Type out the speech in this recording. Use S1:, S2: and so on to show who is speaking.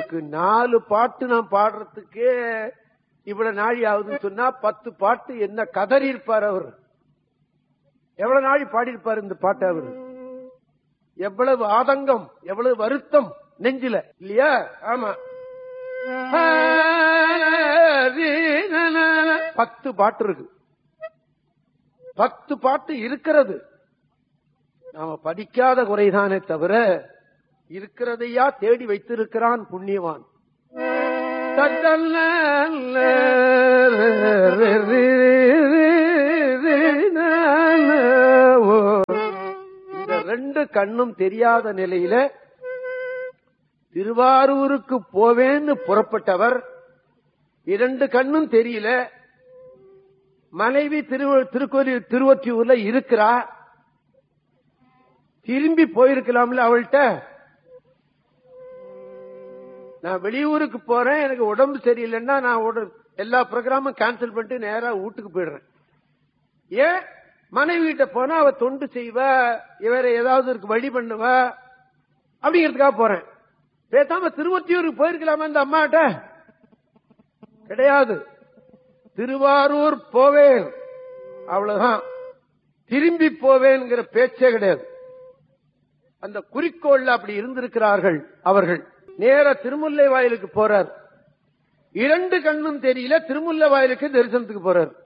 S1: உங்களுக்கு நாலு பாட்டு நான் பாடுறதுக்கே இவ்வளவு நாழி ஆகுதுன்னு சொன்னா பத்து பாட்டு என்ன கதறி இருப்பார் அவர் எவ்வளவு நாழி பாடியிருப்பார் இந்த பாட்டு அவர் எவ்வளவு ஆதங்கம் எவ்வளவு வருத்தம் நெஞ்சில இல்லையா ஆமா பத்து பாட்டு இருக்கு பத்து பாட்டு இருக்கிறது நாம படிக்காத குறைதானே தவிர இருக்கிறதையா தேடி வைத்திருக்கிறான் புண்ணியவான் இந்த ரெண்டு கண்ணும் தெரியாத நிலையில திருவாரூருக்கு போவேன்னு புறப்பட்டவர் இரண்டு கண்ணும் தெரியல மனைவி திரு திருக்கோயில் திருவொற்றியூர்ல இருக்கிறா திரும்பி போயிருக்கலாம்ல அவள்கிட்ட நான் வெளியூருக்கு போறேன் எனக்கு உடம்பு சரியில்லைன்னா நான் உட- எல்லா ப்ரோக்ராமும் கேன்சல் பண்ணிட்டு நேரா வீட்டுக்கு போயிடுறேன் ஏன் மனைவி கிட்ட போனா அவ தொண்டு செய்வா இவர ஏதாவது இருக்கு வழி பண்ணுவா அப்படிங்கிறதுக்காக போறேன் பேசாம திருவொற்றியூருக்கு போயிருக்கலாமா இந்த அம்மாட்ட கிடையாது திருவாரூர் போவேன் அவ்வளவுதான் திரும்பி போவேன்ங்கிற பேச்சே கிடையாது அந்த குறிக்கோள்ல அப்படி இருந்திருக்கிறார்கள் அவர்கள் நேர திருமுல்லை வாயிலுக்கு போறார் இரண்டு கண்ணும் தெரியல திருமுல்லை வாயிலுக்கு தரிசனத்துக்கு போறார்